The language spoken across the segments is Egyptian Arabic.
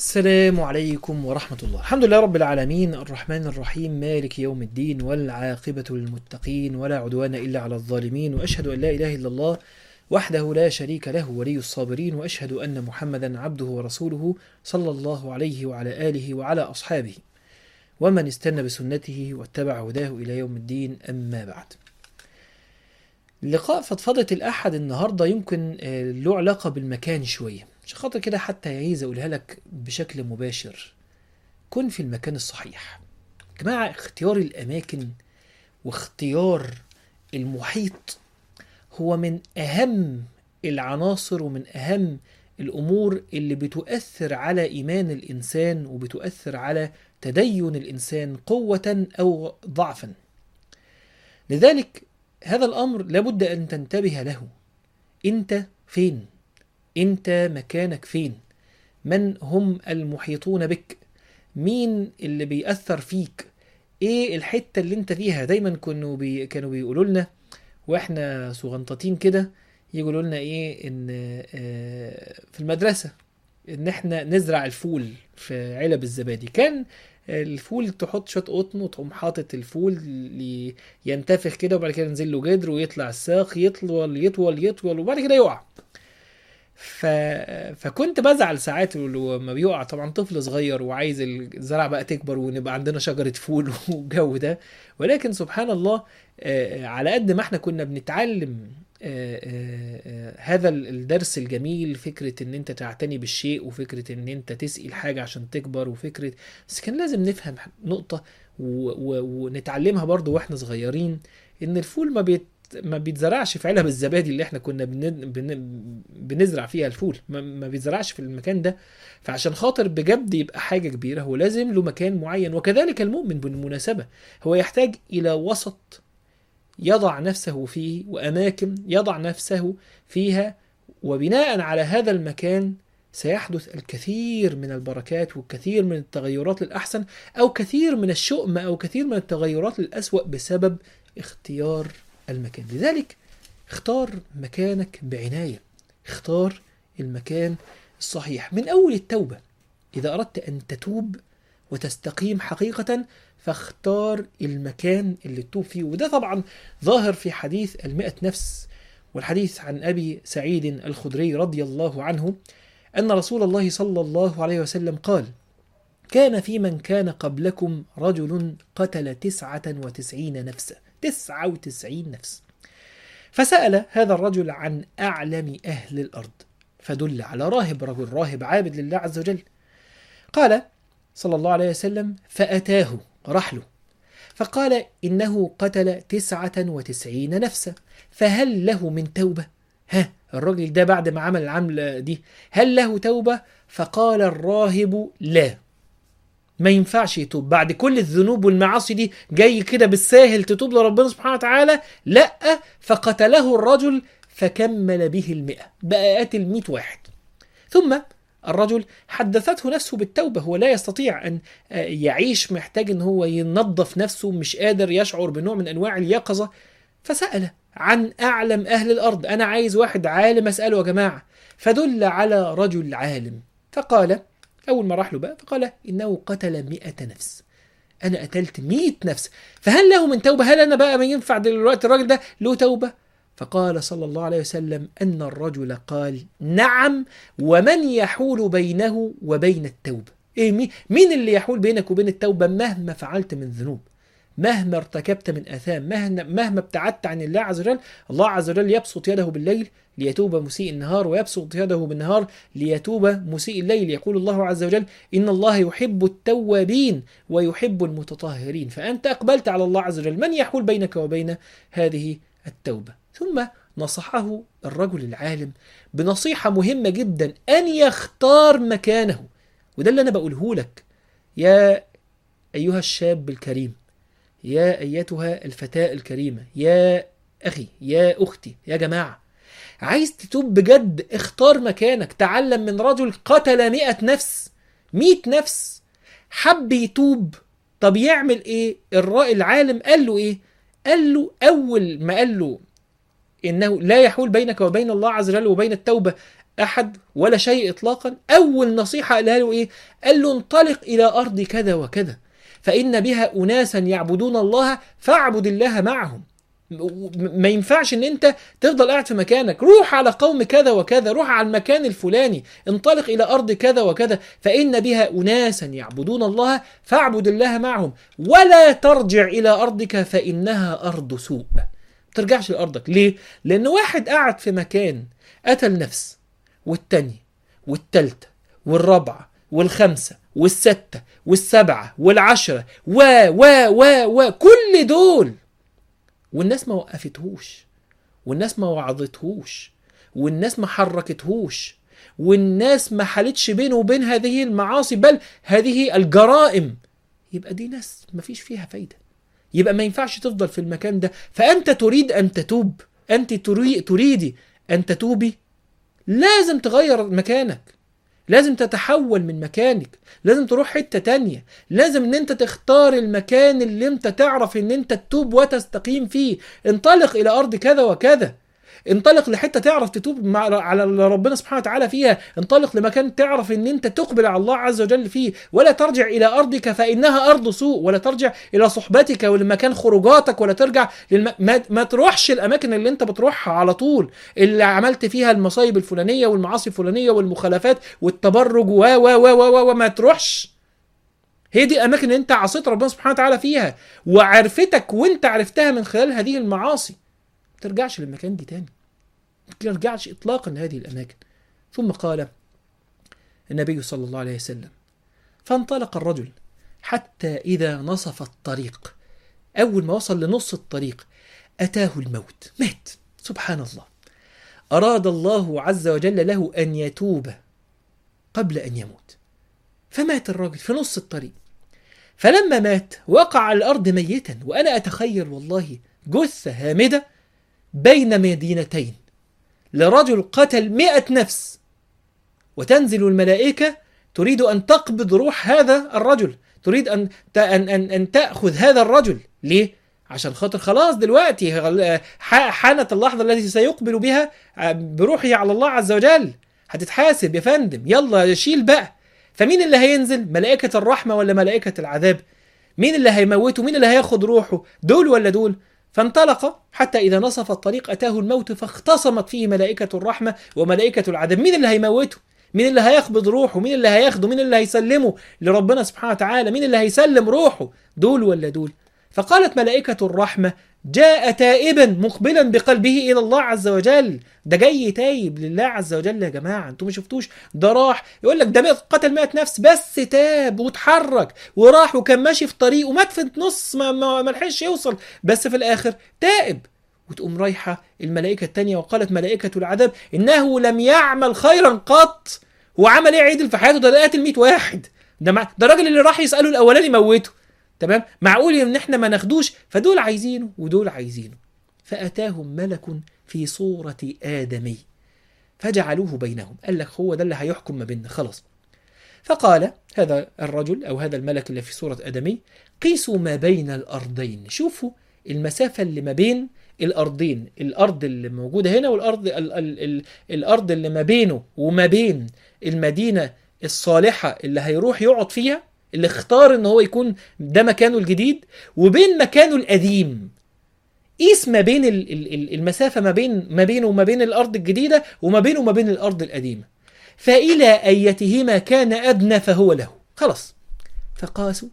السلام عليكم ورحمة الله الحمد لله رب العالمين الرحمن الرحيم مالك يوم الدين والعاقبة للمتقين ولا عدوان إلا على الظالمين وأشهد أن لا إله إلا الله وحده لا شريك له ولي الصابرين وأشهد أن محمدا عبده ورسوله صلى الله عليه وعلى آله وعلى أصحابه ومن استنى بسنته واتبع هداه إلى يوم الدين أما بعد لقاء فضفضة الأحد النهاردة يمكن آه، له علاقة بالمكان شوية عشان خاطر كده حتى عايز أقولها لك بشكل مباشر كن في المكان الصحيح يا جماعة اختيار الأماكن واختيار المحيط هو من أهم العناصر ومن أهم الأمور اللي بتؤثر على إيمان الإنسان وبتؤثر على تدين الإنسان قوة أو ضعفا لذلك هذا الأمر لابد أن تنتبه له أنت فين؟ أنت مكانك فين؟ من هم المحيطون بك؟ مين اللي بيأثر فيك؟ ايه الحتة اللي انت فيها؟ دايما كانوا بي كانوا بيقولوا لنا واحنا صغنطاطين كده يقولوا لنا ايه ان آه، في المدرسة ان احنا نزرع الفول في علب الزبادي كان الفول تحط شويه قطن وتقوم حاطط الفول لي- ينتفخ كده وبعد كده ينزل له جدر ويطلع الساق يطول يطول يطول وبعد كده يقع ف... فكنت بزعل ساعات لما بيقع طبعا طفل صغير وعايز الزرع بقى تكبر ونبقى عندنا شجرة فول والجو ده ولكن سبحان الله آه، على قد ما احنا كنا بنتعلم آه، آه، آه، هذا الدرس الجميل فكرة ان انت تعتني بالشيء وفكرة ان انت تسقي الحاجة عشان تكبر وفكرة بس كان لازم نفهم نقطة و... و... ونتعلمها برضو واحنا صغيرين ان الفول ما بيت ما بيتزرعش في علب الزبادي اللي احنا كنا بن... بن... بنزرع فيها الفول ما... ما بيتزرعش في المكان ده فعشان خاطر بجد يبقى حاجة كبيرة هو لازم له مكان معين وكذلك المؤمن بالمناسبة هو يحتاج إلى وسط يضع نفسه فيه وأماكن يضع نفسه فيها وبناء على هذا المكان سيحدث الكثير من البركات والكثير من التغيرات للأحسن أو كثير من الشؤم أو كثير من التغيرات للأسوأ بسبب اختيار المكان لذلك اختار مكانك بعناية اختار المكان الصحيح من أول التوبة إذا أردت أن تتوب وتستقيم حقيقة فاختار المكان اللي تتوب فيه وده طبعا ظاهر في حديث المئة نفس والحديث عن أبي سعيد الخدري رضي الله عنه أن رسول الله صلى الله عليه وسلم قال كان في من كان قبلكم رجل قتل تسعة وتسعين نفسا تسعة وتسعين نفس فسأل هذا الرجل عن أعلم أهل الأرض فدل على راهب رجل راهب عابد لله عز وجل قال صلى الله عليه وسلم فأتاه رحله فقال إنه قتل تسعة وتسعين نفسا فهل له من توبة ها الراجل ده بعد ما عمل العملة دي هل له توبة فقال الراهب لا ما ينفعش يتوب بعد كل الذنوب والمعاصي دي جاي كده بالساهل تتوب لربنا سبحانه وتعالى لا فقتله الرجل فكمل به المئة بقى قاتل مئة واحد ثم الرجل حدثته نفسه بالتوبة هو لا يستطيع أن آه، يعيش محتاج أن هو ينظف نفسه مش قادر يشعر بنوع من أنواع اليقظة فسأل عن أعلم أهل الأرض أنا عايز واحد عالم أسأله يا جماعة فدل على رجل عالم فقال أول ما راح له بقى فقال إنه قتل مئة نفس أنا قتلت مئة نفس فهل له من توبة هل أنا بقى ما ينفع دلوقتي الراجل ده له توبة فقال صلى الله عليه وسلم أن الرجل قال نعم ومن يحول بينه وبين التوبة إيه مي- مين اللي يحول بينك وبين التوبة مهما فعلت من ذنوب مهما ارتكبت من آثام مهما, مهما ابتعدت عن الله عز وجل الله عز وجل يبسط يده بالليل ليتوب مسيء النهار ويبسط يده بالنهار ليتوب مسيء الليل يقول الله عز وجل إن الله يحب التوابين ويحب المتطهرين فأنت أقبلت على الله عز وجل من يحول بينك وبين هذه التوبة ثم نصحه الرجل العالم بنصيحة مهمة جدا أن يختار مكانه وده اللي أنا بقوله لك يا أيها الشاب الكريم يا أيتها الفتاة الكريمة يا أخي يا أختي يا جماعة عايز تتوب بجد اختار مكانك تعلم من رجل قتل مئة نفس مئة نفس حب يتوب طب يعمل ايه الرأي العالم قال له ايه قال له اول ما قال له انه لا يحول بينك وبين الله عز وجل وبين التوبه احد ولا شيء اطلاقا اول نصيحه قالها له ايه قال له انطلق الى ارض كذا وكذا فان بها اناسا يعبدون الله فاعبد الله معهم م- ما ينفعش ان انت تفضل قاعد في مكانك روح على قوم كذا وكذا روح على المكان الفلاني انطلق الى ارض كذا وكذا فان بها اناسا يعبدون الله فاعبد الله معهم ولا ترجع الى ارضك فانها ارض سوء ما ترجعش لارضك ليه لان واحد قاعد في مكان قتل نفس والتانية والتالتة والرابعة والخمسة والستة والسبعة والعشرة و و و و كل دول والناس ما وقفتهوش والناس ما وعظتهوش والناس ما حركتهوش والناس ما حالتش بينه وبين هذه المعاصي بل هذه الجرائم يبقى دي ناس ما فيش فيها فايدة يبقى ما ينفعش تفضل في المكان ده فأنت تريد أن تتوب أنت تري- تريدي أن تتوبي لازم تغير مكانك لازم تتحول من مكانك لازم تروح حتة تانية لازم ان انت تختار المكان اللي انت تعرف ان انت تتوب وتستقيم فيه انطلق الى ارض كذا وكذا انطلق لحته تعرف تتوب مع على اللي ربنا سبحانه وتعالى فيها انطلق لمكان تعرف ان انت تقبل على الله عز وجل فيه ولا ترجع الى ارضك فانها ارض سوء ولا ترجع الى صحبتك ولمكان خروجاتك ولا ترجع للم... ما... ما تروحش الاماكن اللي انت بتروحها على طول اللي عملت فيها المصايب الفلانيه والمعاصي الفلانيه والمخالفات والتبرج و و و و و ما تروحش هي دي الاماكن اللي انت عصيت ربنا سبحانه وتعالى فيها وعرفتك وانت عرفتها من خلال هذه المعاصي ما ترجعش للمكان دي تاني ما ترجعش اطلاقا لهذه الاماكن ثم قال النبي صلى الله عليه وسلم فانطلق الرجل حتى اذا نصف الطريق اول ما وصل لنص الطريق اتاه الموت مات سبحان الله اراد الله عز وجل له ان يتوب قبل ان يموت فمات الرجل في نص الطريق فلما مات وقع على الارض ميتا وانا اتخيل والله جثه هامده بين مدينتين لرجل قتل مئة نفس وتنزل الملائكة تريد أن تقبض روح هذا الرجل تريد أن أن أن, أن تأخذ هذا الرجل ليه؟ عشان خاطر خلاص دلوقتي ح- حانت اللحظة التي سيقبل بها بروحه على الله عز وجل هتتحاسب يا فندم يلا شيل بقى فمين اللي هينزل ملائكة الرحمة ولا ملائكة العذاب مين اللي هيموته مين اللي هياخد روحه دول ولا دول فانطلق حتى إذا نصف الطريق أتاه الموت فاختصمت فيه ملائكة الرحمة وملائكة العذاب مين اللي هيموته مين اللي هيقبض روحه مين اللي هياخده مين اللي هيسلمه لربنا سبحانه وتعالى مين اللي هيسلم روحه دول ولا دول فقالت ملائكة الرحمة جاء تائبا مقبلا بقلبه إلى الله عز وجل ده جاي تايب لله عز وجل يا جماعة انتوا ما شفتوش ده راح يقول لك ده قتل 100 نفس بس تاب واتحرك وراح وكان ماشي في طريق ومات في نص ما, ما, ما لحقش يوصل بس في الآخر تائب وتقوم رايحة الملائكة التانية وقالت ملائكة العذاب إنه لم يعمل خيرا قط هو عمل ايه عدل في حياته ده قاتل 100 واحد ده مع... ده الراجل اللي راح يسأله الأولاني موته تمام معقول ان احنا ما ناخدوش فدول عايزينه ودول عايزينه فأتاهم ملك في صورة آدمي فجعلوه بينهم قال لك هو ده اللي هيحكم ما بيننا خلاص فقال هذا الرجل أو هذا الملك اللي في صورة آدمي قيسوا ما بين الأرضين شوفوا المسافة اللي ما بين الأرضين الأرض اللي موجودة هنا والأرض ال ال ال الأرض اللي ما بينه وما بين المدينة الصالحة اللي هيروح يقعد فيها اللي اختار ان هو يكون ده مكانه الجديد وبين مكانه القديم قيس ما بين ال- ال- ال- المسافة ما بين ما بينه وما بين الأرض الجديدة وما بينه وما بين الأرض القديمة فإلى أيتهما كان أدنى فهو له خلاص فقاسوا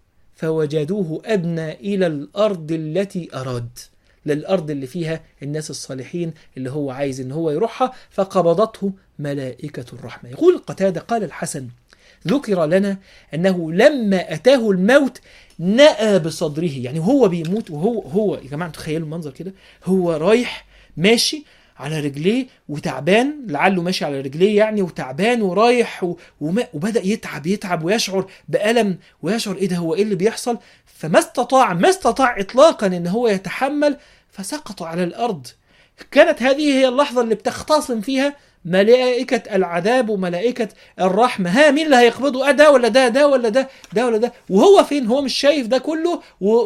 فوجدوه أدنى إلى الأرض التي أراد للأرض اللي فيها الناس الصالحين اللي هو عايز إن هو يروحها فقبضته ملائكة الرحمة يقول قتادة قال الحسن ذكر لنا أنه لما أتاه الموت نأى بصدره يعني هو بيموت وهو هو يا جماعة تخيلوا المنظر كده هو رايح ماشي على رجليه وتعبان لعله ماشي على رجليه يعني وتعبان ورايح و... وما... وبدأ يتعب يتعب ويشعر بألم ويشعر ايه ده هو ايه اللي بيحصل فما استطاع ما استطاع اطلاقا ان هو يتحمل فسقط على الارض كانت هذه هي اللحظة اللي بتختصم فيها ملائكة العذاب وملائكة الرحمة ها مين اللي هيقبضه آه ده ولا ده ده ولا ده ده ولا ده وهو فين هو مش شايف ده كله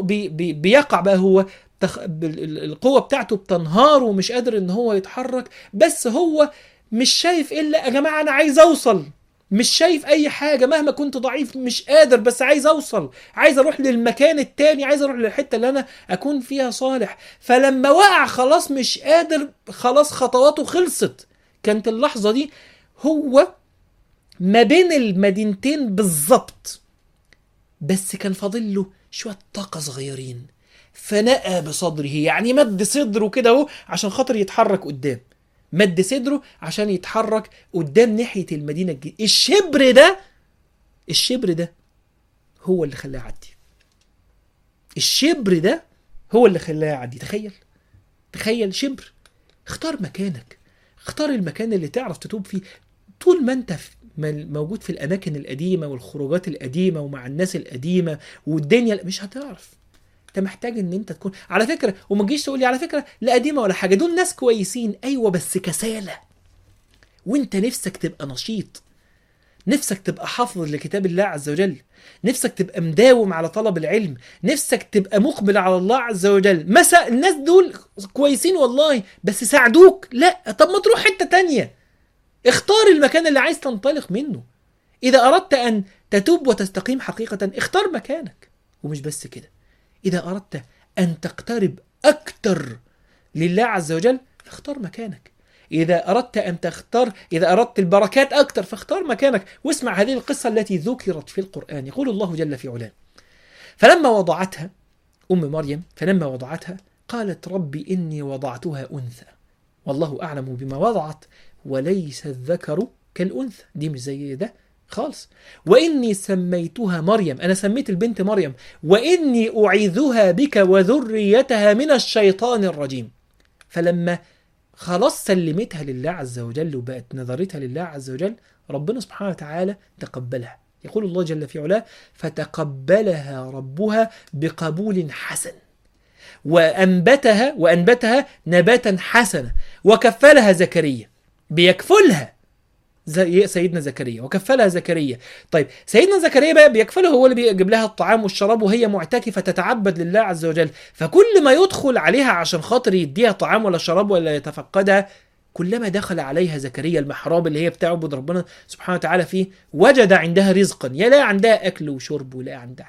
وبيقع بقى هو تخ... بال- ال- القوة بتاعته بتنهار ومش قادر ان هو يتحرك بس هو مش شايف الا يا جماعه انا عايز اوصل مش شايف اي حاجه مهما كنت ضعيف مش قادر بس عايز اوصل عايز اروح للمكان التاني عايز اروح للحته اللي انا اكون فيها صالح فلما وقع خلاص مش قادر خلاص خطواته خلصت كانت اللحظه دي هو ما بين المدينتين بالظبط بس كان فاضل له شويه طاقه صغيرين فنأى بصدره يعني مد صدره كده اهو عشان خاطر يتحرك قدام مد صدره عشان يتحرك قدام ناحيه المدينه الجديده الشبر ده الشبر ده هو اللي خلاه يعدي الشبر ده هو اللي خلاه يعدي تخيل تخيل شبر اختار مكانك اختار المكان اللي تعرف تتوب فيه طول ما انت في م- موجود في الاماكن القديمه والخروجات القديمه ومع الناس القديمه والدنيا مش هتعرف انت محتاج ان انت تكون على فكره وما تجيش تقول لي على فكره لا قديمه ولا حاجه دول ناس كويسين ايوه بس كساله وانت نفسك تبقى نشيط نفسك تبقى حافظ لكتاب الله عز وجل نفسك تبقى مداوم على طلب العلم نفسك تبقى مقبل على الله عز وجل مسا الناس دول كويسين والله بس ساعدوك لا طب ما تروح حتة تانية اختار المكان اللي عايز تنطلق منه إذا أردت أن تتوب وتستقيم حقيقة اختار مكانك ومش بس كده إذا أردت أن تقترب أكتر لله عز وجل فاختار مكانك إذا أردت أن تختار إذا أردت البركات أكتر فاختار مكانك واسمع هذه القصة التي ذكرت في القرآن يقول الله جل في علاه فلما وضعتها أم مريم فلما وضعتها قالت ربي إني وضعتها أنثى والله أعلم بما وضعت وليس الذكر كالأنثى دي مش زي ده خالص وإني سميتها مريم أنا سميت البنت مريم وإني أعيذها بك وذريتها من الشيطان الرجيم فلما خلاص سلمتها لله عز وجل وبقت نظرتها لله عز وجل ربنا سبحانه وتعالى تقبلها يقول الله جل في علاه فتقبلها ربها بقبول حسن وأنبتها وأنبتها نباتا حسنا وكفلها زكريا بيكفلها زي سيدنا زكريا وكفلها زكريا طيب سيدنا زكريا بقى بيكفله هو اللي بيجيب لها الطعام والشراب وهي معتكفة تتعبد لله عز وجل فكل ما يدخل عليها عشان خاطر يديها طعام ولا شراب ولا يتفقدها كلما دخل عليها زكريا المحراب اللي هي بتعبد ربنا سبحانه وتعالى فيه وجد عندها رزقا يا لا عندها أكل وشرب ولا عندها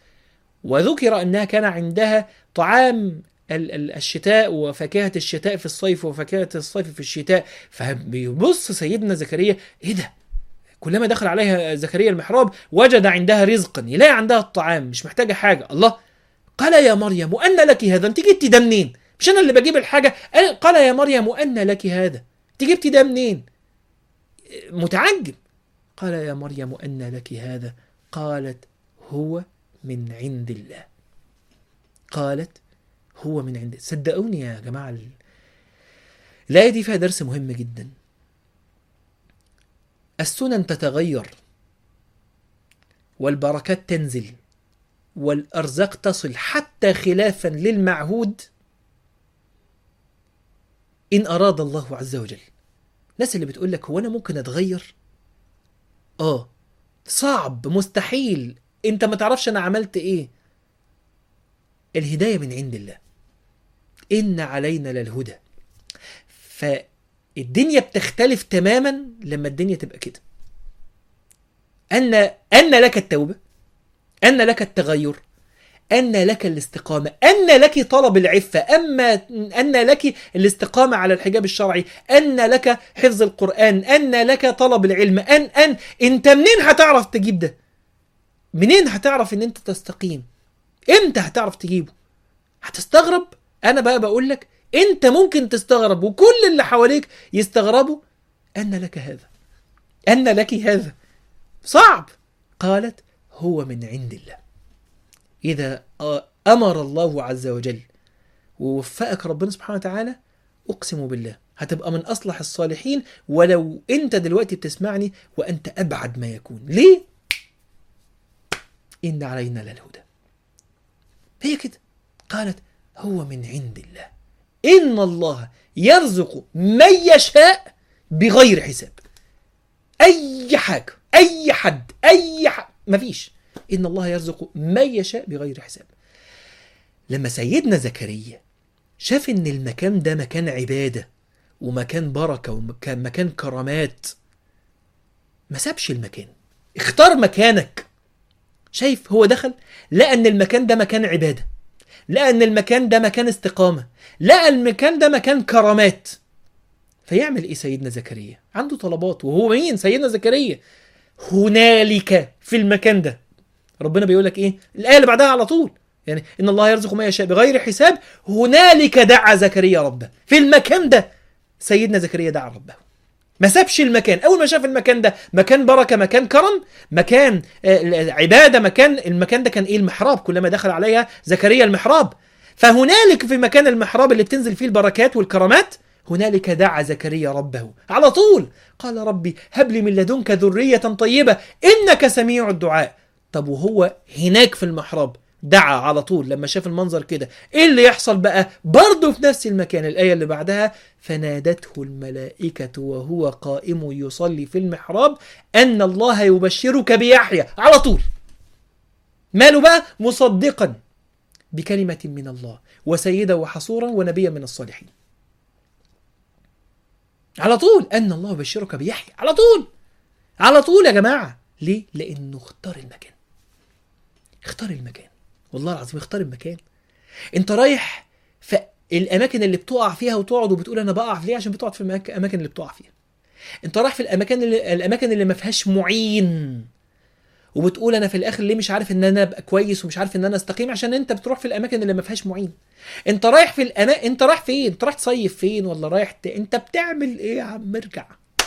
وذكر أنها كان عندها طعام ال- ال- الشتاء وفاكهة الشتاء في الصيف وفاكهة الصيف في الشتاء فبيبص سيدنا زكريا ايه ده كلما دخل عليها زكريا المحراب وجد عندها رزقا يلاقي عندها الطعام مش محتاجة حاجة الله قال يا مريم وأن لك هذا انت جبتي ده منين مش أنا اللي بجيب الحاجة قال- قال يا مريم وأن لك هذا انت جبتي ده منين متعجب قال يا مريم أن لك هذا قالت هو من عند الله قالت هو من عند صدقوني يا جماعة ال- الآية دي فيها درس مهم جدا السنن تتغير والبركات تنزل والأرزاق تصل حتى خلافا للمعهود إن أراد الله عز وجل الناس اللي بتقول لك هو أنا ممكن أتغير آه صعب مستحيل أنت ما تعرفش أنا عملت إيه الهداية من عند الله إن علينا للهدى فالدنيا بتختلف تماما لما الدنيا تبقى كده أن أن لك التوبة أن لك التغير أن لك الاستقامة أن لك طلب العفة أما أن لك الاستقامة على الحجاب الشرعي أن لك حفظ القرآن أن لك طلب العلم أن أن أنت منين هتعرف تجيب ده منين هتعرف أن أنت تستقيم امتى هتعرف تجيبه هتستغرب انا بقى بقول لك انت ممكن تستغرب وكل اللي حواليك يستغربوا ان لك هذا ان لك هذا صعب قالت هو من عند الله اذا امر الله عز وجل ووفقك ربنا سبحانه وتعالى اقسم بالله هتبقى من اصلح الصالحين ولو انت دلوقتي بتسمعني وانت ابعد ما يكون ليه ان علينا للهدى هي كده قالت هو من عند الله إن الله يرزق من يشاء بغير حساب أي حاجة أي حد أي حد مفيش إن الله يرزق من يشاء بغير حساب لما سيدنا زكريا شاف إن المكان ده مكان عبادة ومكان بركة ومكان مكان كرامات ما سابش المكان اختار مكانك شايف هو دخل لقى ان المكان ده مكان عبادة لقى ان المكان ده مكان استقامة لقى المكان ده مكان كرامات فيعمل ايه سيدنا زكريا عنده طلبات وهو مين سيدنا زكريا هنالك في المكان ده ربنا بيقول لك ايه الايه اللي بعدها على طول يعني ان الله يرزق ما يشاء بغير حساب هنالك دعا زكريا ربه في المكان ده سيدنا زكريا دعا ربه ما سابش المكان اول ما شاف المكان ده مكان بركه مكان كرم مكان آه، عباده مكان المكان ده كان ايه المحراب كلما دخل عليها زكريا المحراب فهنالك في مكان المحراب اللي بتنزل فيه البركات والكرامات هنالك دعا زكريا ربه على طول قال ربي هب لي من لدنك ذريه طيبه انك سميع الدعاء طب وهو هناك في المحراب دعا على طول لما شاف المنظر كده ايه اللي يحصل بقى برضه في نفس المكان الايه اللي بعدها فنادته الملائكه وهو قائم يصلي في المحراب ان الله يبشرك بيحيى على طول ماله بقى مصدقا بكلمه من الله وسيدا وحصورا ونبيا من الصالحين على طول ان الله يبشرك بيحيى على طول على طول يا جماعه ليه لانه اختار المكان اختار المكان والله العظيم اختار المكان انت رايح في الاماكن اللي بتقع فيها وتقعد وبتقول انا بقع ليه عشان بتقعد في المك- الاماكن اللي بتقع فيها انت رايح في الاماكن اللي الاماكن اللي ما فيهاش معين وبتقول انا في الاخر ليه مش عارف ان انا ابقى كويس ومش عارف ان انا استقيم عشان انت بتروح في الاماكن اللي ما فيهاش معين انت رايح في الأما... انت رايح فين انت رايح تصيف فين ولا رايح ت... انت بتعمل ايه يا عم ارجع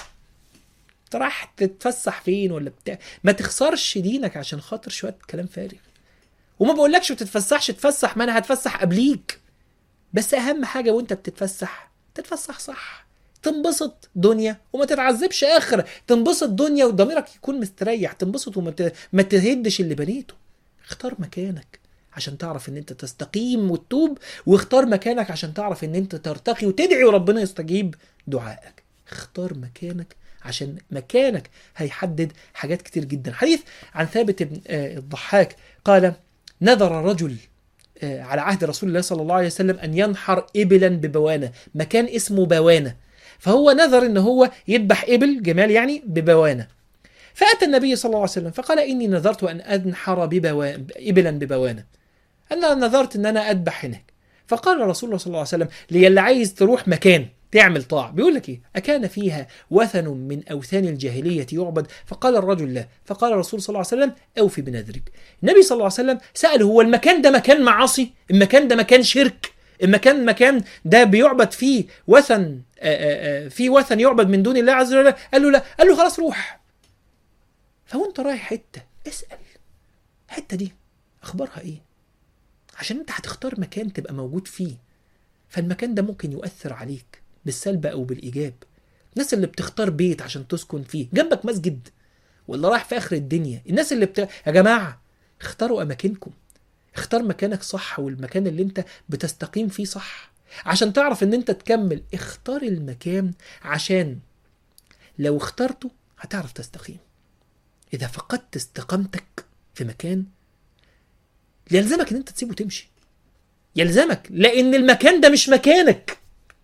انت رايح تتفسح فين ولا بتاع ما تخسرش دينك عشان خاطر شويه كلام فارغ وما بقولكش ما تتفسحش تفسح ما انا هتفسح قبليك بس اهم حاجه وانت بتتفسح تتفسح صح تنبسط دنيا وما تتعذبش اخره تنبسط دنيا وضميرك يكون مستريح تنبسط وما ت... ما تهدش اللي بنيته اختار مكانك عشان تعرف ان انت تستقيم وتتوب واختار مكانك عشان تعرف ان انت ترتقي وتدعي وربنا يستجيب دعائك اختار مكانك عشان مكانك هيحدد حاجات كتير جدا حديث عن ثابت بن آه، الضحاك قال نذر رجل آه، على عهد رسول الله صلى الله عليه وسلم ان ينحر ابلا ببوانه مكان اسمه بوانه فهو نذر ان هو يذبح ابل جمال يعني ببوانه فاتى النبي صلى الله عليه وسلم فقال اني نذرت ان انحر ببوا... ابلا ببوانه انا نذرت ان انا اذبح هناك فقال رسول الله صلى الله عليه وسلم للي عايز تروح مكان تعمل طاعة بيقول لك ايه أكان فيها وثن من أوثان الجاهلية يعبد فقال الرجل لا فقال الرسول صلى الله عليه وسلم أوفي بنذرك النبي صلى الله عليه وسلم سأل هو المكان ده مكان معاصي المكان ده مكان شرك المكان مكان ده بيعبد فيه وثن آآ آآ في وثن يعبد من دون الله عز وجل قال له لا قال له خلاص روح فوانت رايح حتة اسأل الحتة دي أخبارها إيه عشان انت هتختار مكان تبقى موجود فيه فالمكان ده ممكن يؤثر عليك بالسلب او بالايجاب الناس اللي بتختار بيت عشان تسكن فيه جنبك مسجد ولا رايح في اخر الدنيا الناس اللي بت... يا جماعه اختاروا اماكنكم اختار مكانك صح والمكان اللي انت بتستقيم فيه صح عشان تعرف ان انت تكمل اختار المكان عشان لو اخترته هتعرف تستقيم اذا فقدت استقامتك في مكان يلزمك ان انت تسيبه وتمشي يلزمك لان المكان ده مش مكانك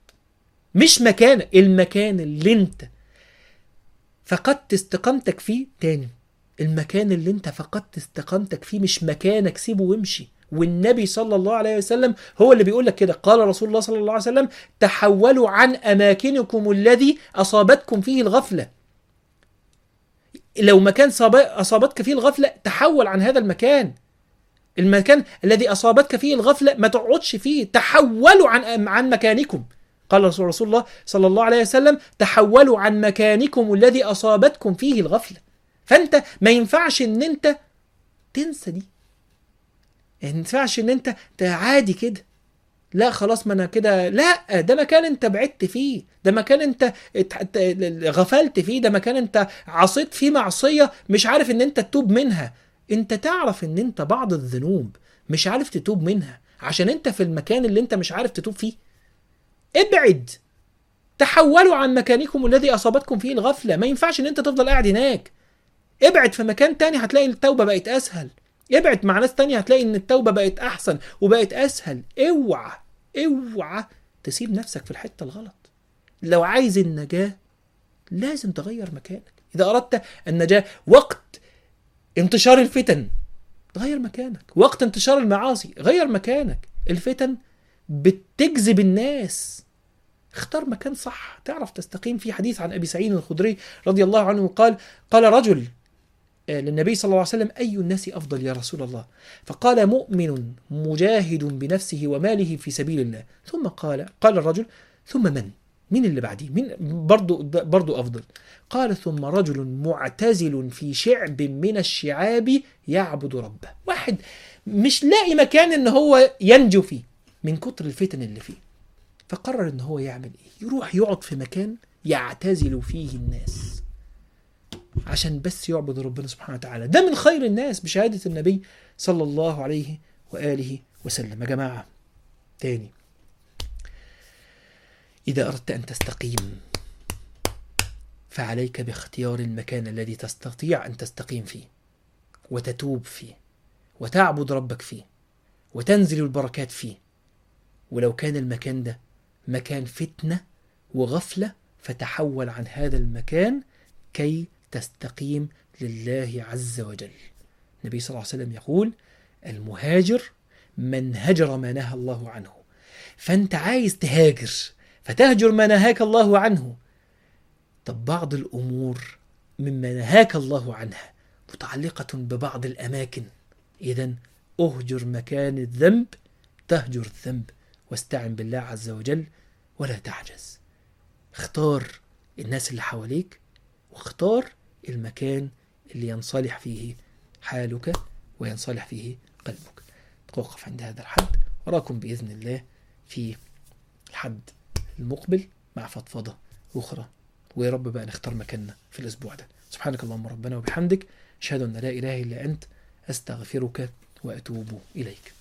مش مكانك المكان اللي انت فقدت استقامتك فيه تاني المكان اللي انت فقدت استقامتك فيه مش مكانك سيبه وامشي والنبي صلى الله عليه وسلم هو اللي بيقول لك كده قال رسول الله صلى الله عليه وسلم تحولوا عن اماكنكم الذي اصابتكم فيه الغفله لو مكان اصابتك فيه الغفله تحول عن هذا المكان المكان الذي اصابتك فيه الغفله ما تقعدش فيه تحولوا عن عن مكانكم قال رسول الله صلى الله عليه وسلم تحولوا عن مكانكم الذي اصابتكم فيه الغفله فانت ما ينفعش ان انت تنسى دي يعني ما ينفعش ان انت عادي كده لا خلاص ما انا كده لا ده مكان انت بعدت فيه ده مكان انت غفلت فيه ده مكان انت عصيت فيه معصيه مش عارف ان انت تتوب منها انت تعرف ان انت بعض الذنوب مش عارف تتوب منها عشان انت في المكان اللي انت مش عارف تتوب فيه ابعد تحولوا عن مكانكم الذي اصابتكم فيه الغفله ما ينفعش ان انت تفضل قاعد هناك ابعد في مكان تاني هتلاقي التوبه بقت اسهل ابعد مع ناس تانية هتلاقي ان التوبه بقت احسن وبقت اسهل اوعى اوعى تسيب نفسك في الحته الغلط لو عايز النجاة لازم تغير مكانك إذا أردت النجاة وقت انتشار الفتن غير مكانك وقت انتشار المعاصي غير مكانك الفتن بتجذب الناس اختار مكان صح تعرف تستقيم في حديث عن ابي سعيد الخدري رضي الله عنه قال قال رجل آه، للنبي صلى الله عليه وسلم اي الناس افضل يا رسول الله فقال مؤمن مجاهد بنفسه وماله في سبيل الله ثم قال قال الرجل ثم من مين اللي بعديه مين برضو برضو افضل قال ثم رجل معتزل في شعب من الشعاب يعبد ربه واحد مش لاقي مكان ان هو ينجو فيه من كتر الفتن اللي فيه فقرر ان هو يعمل ايه يروح يقعد في مكان يعتزل فيه الناس عشان بس يعبد ربنا سبحانه وتعالى ده من خير الناس بشهادة النبي صلى الله عليه وآله وسلم يا جماعة تاني إذا أردت أن تستقيم فعليك باختيار المكان الذي تستطيع أن تستقيم فيه وتتوب فيه وتعبد ربك فيه وتنزل البركات فيه ولو كان المكان ده مكان فتنة وغفلة فتحول عن هذا المكان كي تستقيم لله عز وجل النبي صلى الله عليه وسلم يقول المهاجر من هجر ما نهى الله عنه فانت عايز تهاجر فتهجر ما نهاك الله عنه طب بعض الامور مما نهاك الله عنها متعلقه ببعض الاماكن اذا اهجر مكان الذنب تهجر الذنب واستعن بالله عز وجل ولا تعجز اختار الناس اللي حواليك واختار المكان اللي ينصلح فيه حالك وينصلح فيه قلبك نتوقف عند هذا الحد أراكم بإذن الله في الحد المقبل مع فضفضة أخرى ويا رب بقى نختار مكاننا في الأسبوع ده سبحانك اللهم ربنا وبحمدك أشهد أن لا إله إلا أنت أستغفرك وأتوب إليك